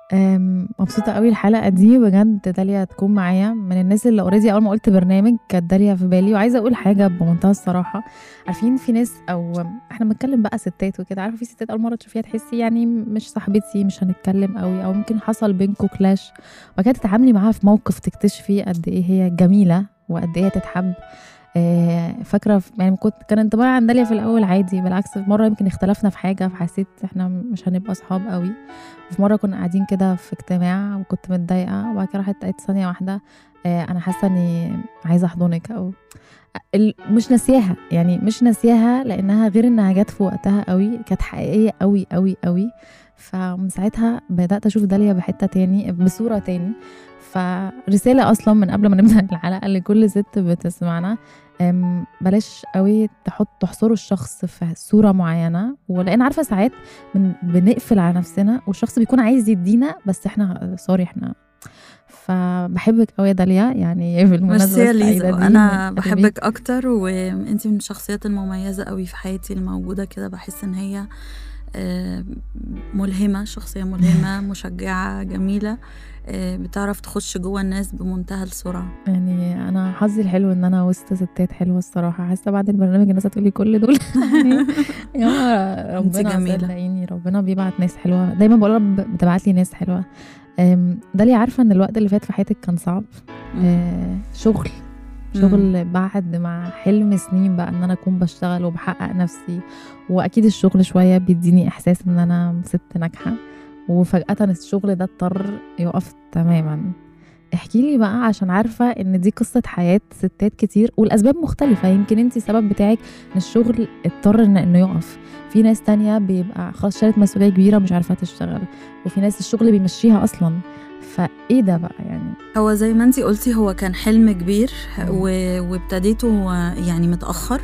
آمم، مبسوطة أوي الحلقة دي بجد داليا تكون معايا، من الناس اللي already أول ما قُلت برنامج كانت داليا في بالي، وعايزة أقول حاجة بمنتهى الصراحة، عارفين في ناس أو إحنا بنتكلم بقى ستات وكده، عارفة في ستات أول مرة تشوفيها تحسي يعني مش صاحبتي، مش هنتكلم أوي، أو ممكن حصل بينكم clash وبعد كده تتعاملي معاها في موقف تكتشفي قد إيه هي جميلة وقد إيه هي تتحب. آآ، فاكرة ف يعني كنت كان انطباعي عن داليا في الأول عادي، بالعكس في مرة يمكن اختلفنا في حاجة فحسيت إحنا مش هنبقى صحاب أوي، وفي مرة كنا قاعدين كده في اجتماع وكنت متضايقة وبعد كده راحت قالت ثانية واحدة آآ، أنا حاسة إني عايزة أحضنِك أو ال مش ناسياها، يعني مش ناسياها لإنها غير إنها جات في وقتها أوي، كانت حقيقية أوي، أوي، أوي، فمن ساعتها بدأت أشوف داليا بحتة تاني بصورة تاني، فرسالة أصلًا من قبل ما نبدأ الحلقة لكل ست بتسمعنا، آمم، بلاش أوي تحط تحصروا الشخص في صورة معينة، ولإن عارفة ساعات بن بنقفل على نفسنا والشخص بيكون عايز يدينا بس إحنا sorry إحنا فباحبِك أوي يا داليا، يعني ميرسي بالمناسبة يا ليزا، السعيدة دي أنا من قلبي. باحبِك أكتر وأنتِ من الشخصيات المميزة أوي في حياتي الموجودة كده، باحس إن هي آآ، ملهمة، شخصية ملهمة، مشجعة، جميلة، آآ، بتعرف تخش جوه الناس بمنتهى السرعة. يعني أنا حظي الحلو إن أنا وسط ستات حلوة الصراحة، حاسة بعد البرنامج الناس هتقول لي كل دول يعني يا جماعة أنتِ ربنا جميلة. صدقيني ربنا بيبعت ناس حلوة، دايمًا باقول يا رب بتبعت لي ناس حلوة. آمم، داليا عارفة إن الوقت اللي فات في حياتِك كان صعب، إمم. آآ، شغل، إمم. شغل بعد مع حلم سنين بقى إن أنا أكون باشتغل وباحقق نفسي، وأكيد الشغل شوية بيديني إحساس إن أنا ست ناجحة، وفجأةً الشغل ده اضطر يُقف تمامًا. احكي لي بقى عشان عارفة إن دي قصة حياة ستات كتير والأسباب مختلفة، يمكن أنتِ السبب بتاعِك إن الشغل اضطر إن إنه يُقف، في ناس تانية بيبقى خلاص شالت مسؤولية كبيرة ومش عارفة تشتغل، وفي ناس الشغل بيمشيها أصلًا، فإيه ده بقى يعني؟ هو زي ما أنتِ قُلتِ هو كان حلم كبير إمم. و وابتديته يعني متأخر،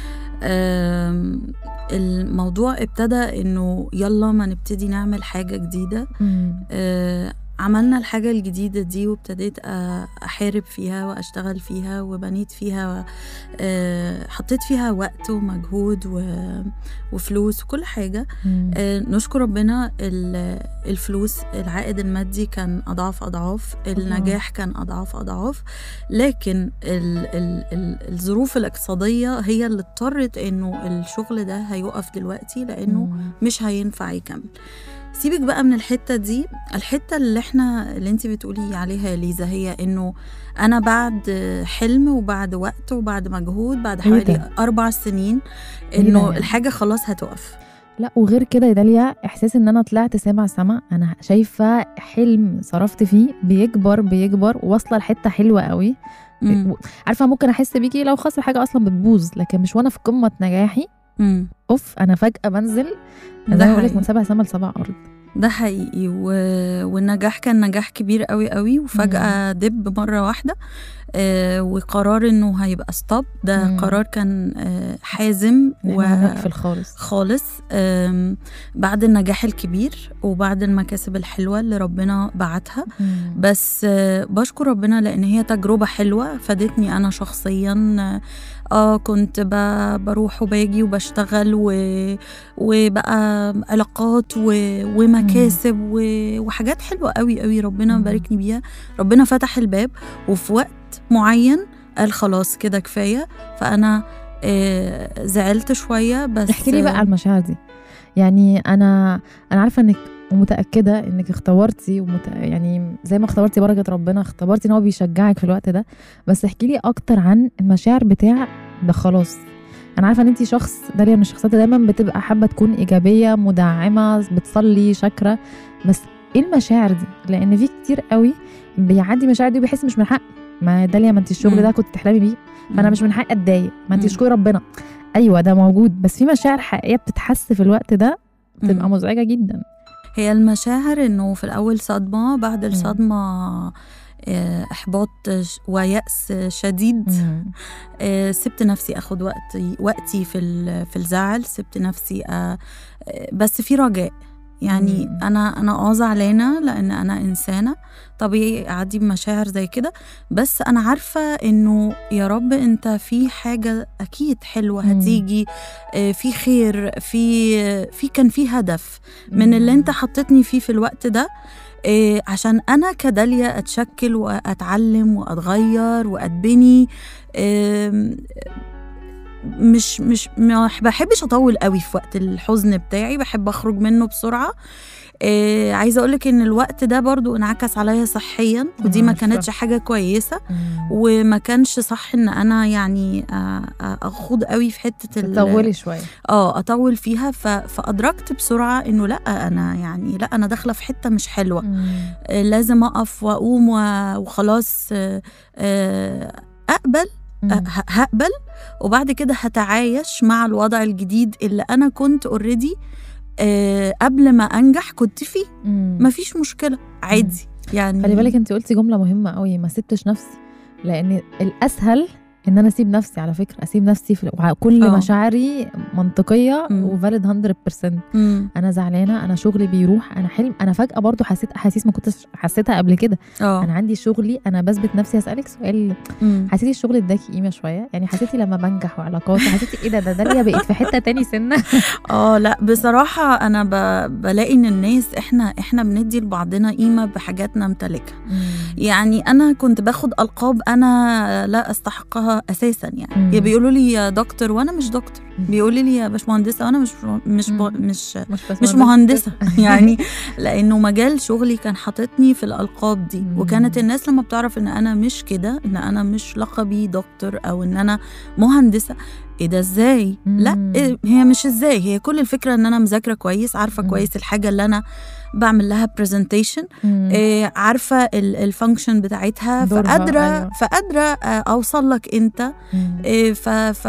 آمم، الموضوع ابتدى إنه يالّا ما نبتدي نعمل حاجة جديدة، إمم. آآ، عملنا الحاجة الجديدة دي وابتديت أ أحارب فيها وأشتغل فيها وبنيت فيها آآ، حطيت فيها وقت ومجهود و وفلوس وكل حاجة، إمم. آآ، نشكر ربنا ال الفلوس العائد المادي كان أضعاف، أضعاف، الله. النجاح كان أضعاف، أضعاف، لكن ال ال ال الظروف الاقتصادية هي اللي اضطرت إنه الشغل ده هيُقف دلوقتي لإنه إمم. مش هينفع يكمل. سيبِك بقى من الحتة دي، الحتة اللي إحنا اللي أنتِ بتقولي عليها يا ليزا هي إنه أنا بعد حلم وبعد وقت وبعد مجهود، بعد إيه حوالي ده؟ 4 سنين إيه ده إنه يعني؟ الحاجة خلاص هتُقف. لأ وغير كده يا داليا إحساس إن أنا طلعت سابع سما، أنا شايفة حلم صرفت فيه بيكبر، بيكبر، واصلة لحتة حلوة أوي، إمم. و عارفة ممكن أحس بيكِ لو خلاص الحاجة أصلًا بتبوظ، لكن مش وأنا في قمة نجاحي، إمم. أوف! أنا فجأة بانزل زي ده ما باقول لِك حقيقي. من سابع سما لسابع أرض. ده حقيقي و والنجاح كان نجاح كبير أوي، أوي، إمم. وفجأة دِب مرة واحدة، آآ، وقرار إنه هيبقى stop ده إمم. قرار كان آآ، حازم إن و إحنا هنقفل خالص. خالص، آمم، بعد النجاح الكبير وبعد المكاسب الحلوة اللي ربنا بعتها، إمم. بس باشكر ربنا لإن هي تجربة حلوة فادتني أنا شخصيًا، آه، كنت ب باروح وباجي وباشتغل و وبقى علاقات و إمم. ومكاسب و وحاجات حلوة أوي، أوي ربنا إمم. باركني بيها، ربنا فتح الباب وفي وقت معين قال خلاص كده كفاية، فأنا آآ، زعلت شوية بس احكي لي بقى على المشاعر دي، يعني أنا أنا عارفة إنِك ومتأكدة إنِك اختبرتِ ومت يعني زي ما اختبرتِ بركة ربنا، اختبرتِ إن هو بيشجعِك في الوقت ده، بس احكي لي أكتر عن المشاعر بتاع ده خلاص، أنا عارفة إن أنتِ شخص داليا من الشخصيات اللي دايمًا بتبقى حابة تكون إيجابية، مدعمة، بتصلي، شاكرة، بس إيه المشاعر دي؟ لإن في كتير أوي بيعدّي المشاعر دي وبيحس مش من حقي، ما يا داليا ما أنتِ الشغل ده إمم. كنتِ بتحلمي بيه، فأنا إمم. مش من حقي أتضايق، ما أنتِ إمم. اشكري ربنا، أيوه ده موجود، بس في مشاعر حقيقية بتتحس في الوقت ده بتبقى إمم. مزعجة جدًا. هي المشاعر إنه في الأول صدمة، بعد إمم. الصدمة آآ، إحباط ش ويأس شديد، إمم. آآ، سِبت نفسي آخد وقتي وقتي في ال في الزعل، سِبت نفسي آآ، بس في رجاء، يعني مم. انا انا اه زعلانه لان انا انسانه طبيعي اعدي بمشاعر زي كده بس انا عارفه انه يا رب انت في حاجه اكيد حلوه مم. هتيجي آه، في خير في في كان في هدف من اللي انت حطيتني فيه في الوقت ده إيه عشان انا كداليا اتشكل واتعلم واتغير واتبني إيه مش مش ما بحبش اطول قوي في وقت الحزن بتاعي بحب اخرج منه بسرعه إيه عايزه اقولك ان الوقت ده برضو انعكس عليا صحيا ودي ما عارفة. كانتش حاجه كويسه مم. وما كانش صح ان انا يعني آه، آه، اخوض قوي في حته ال- تطولي شويه اه اطول فيها ف... فادركت بسرعه انه لا انا يعني لا انا داخله في حته مش حلوه مم. آه، لازم اقف واقوم و- وخلاص آه، آه، اقبل مم. آه، ه- هقبل وبعد كده هتعايش مع الوضع الجديد اللي انا كنت اوريدي قبل ما انجح كنت فيه مم. مفيش مشكله عادي يعني خلي بالك انت قلتي جمله مهمه قوي ما سبتش نفسي لان الاسهل ان انا اسيب نفسي على فكره اسيب نفسي في كل اه. مشاعري منطقيه مم. وفاليد 100% مم. انا زعلانه انا شغلي بيروح انا حلم انا فجاه برضو حسيت احاسيس ما كنتش حسيتها قبل كده اه انا عندي شغلي انا بثبت نفسي اسالك سؤال مم. حسيتي الشغل اداكي قيمه شويه يعني حسيتي لما بنجح وعلاقات حسيتي ايه ده ده داليا بقيت في حته تاني سنه اه لا بصراحة أنا ب... بلاقي إن الناس إحنا إحنا بندي لبعضنا قيمة بحاجات نمتلكها يعني أنا كنت باخد ألقاب أنا لا أستحقها أساسا يعني مم. يا بيقولوا لي يا دكتور وأنا مش دكتور مم. بيقولوا لي يا باشمهندسة وأنا مش مش ب... مم. مش مش بس مش مهندسة يعني لأنه مجال شغلي كان حاططني في الألقاب دي مم. وكانت الناس لما بتعرف إن أنا مش كده إن أنا مش لقبي دكتور أو إن أنا مهندسة ايه ده ازاي؟ لا مم. إيه هي مش ازاي هي كل الفكره ان انا مذاكره كويس عارفه مم. كويس الحاجه اللي انا بعمل لها برزنتيشن مم. إيه عارفه الفانكشن بتاعتها دورها، فقادره أيوة. فقادره آه، اوصل لك انت مم. إيه ف ف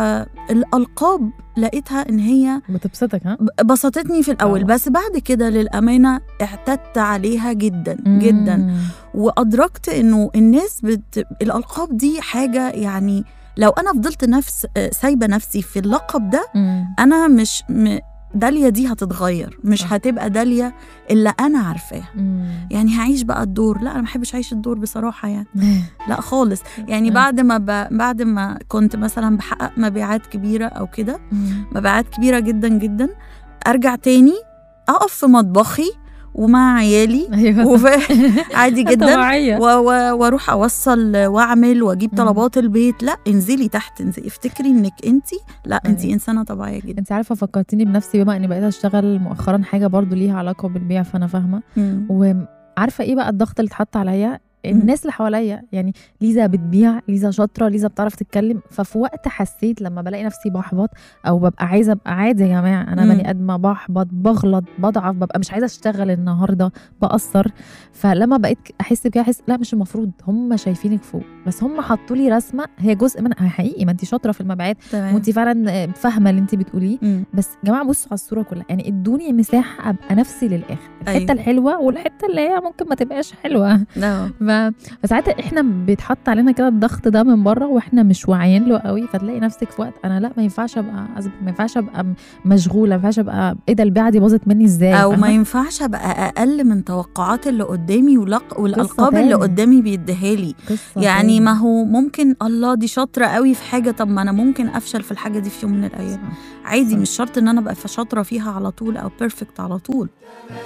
فالالقاب لقيتها ان هي بتبسطك ها ب- بسطتني في الاول آه. بس بعد كده للامانه اعتدت عليها جدا جدا مم. وادركت انه الناس بت... الالقاب دي حاجه يعني لو انا فضلت نفس آه، سايبه نفسي في اللقب ده مم. انا مش م... داليا دي هتتغير مش صح. هتبقى داليا اللي انا عارفاها مم. يعني هعيش بقى الدور لا انا ما بحبش اعيش الدور بصراحه يعني لا خالص يعني مم. بعد ما ب... بعد ما كنت مثلا بحقق مبيعات كبيره او كده مم. مبيعات كبيره جدا جدا ارجع تاني اقف في مطبخي ومع عيالي ايوه وف... عادي جدا طبيعية. و- و- واروح اوصل واعمل واجيب مم. طلبات البيت لا انزلي تحت انزلي افتكري انك انت لا انت أيوة. انسانه طبيعيه جدا انت عارفه فكرتيني بنفسي بما اني بقيت اشتغل مؤخرا حاجه برضو ليها علاقه بالبيع فانا فاهمه مم. وعارفه ايه بقى الضغط اللي اتحط عليا الناس اللي حواليا يعني ليزا بتبيع ليزا شاطره ليزا بتعرف تتكلم ففي وقت حسيت لما بلاقي نفسي بحبط او ببقى عايزه ابقى عادي يا جماعه انا مم. بني ادمه بحبط بغلط بضعف ببقى مش عايزه اشتغل النهارده بأثر فلما بقيت احس بكده احس لا مش المفروض هم شايفينك فوق بس هم حطوا لي رسمه هي جزء من حقيقي ما انت شاطره في المبيعات تمام وانت فعلا فاهمه اللي انت بتقوليه مم. بس يا جماعه بصوا على الصوره كلها يعني ادوني مساحه ابقى نفسي للاخر الحته أيوة. الحلوه والحته اللي هي ممكن ما تبقاش حلوه لا ف- فساعات احنا بيتحط علينا كده الضغط ده من بره واحنا مش واعيين له قوي فتلاقي نفسك في وقت انا لا ما ينفعش ابقى أزب... ما ينفعش ابقى م- مشغوله ما ينفعش ابقى ايه ده البيعه دي باظت مني ازاي او ما فاهمة؟ ينفعش ابقى اقل من توقعات اللي قدامي ولق... والالقاب اللي تاني. قدامي بيديها لي قصة يعني تاني. ما هو ممكن الله دي شاطره قوي في حاجه طب ما انا ممكن افشل في الحاجه دي في يوم من الايام صح. عادي صح. مش شرط ان انا ابقى شاطره فيها على طول او بيرفكت على طول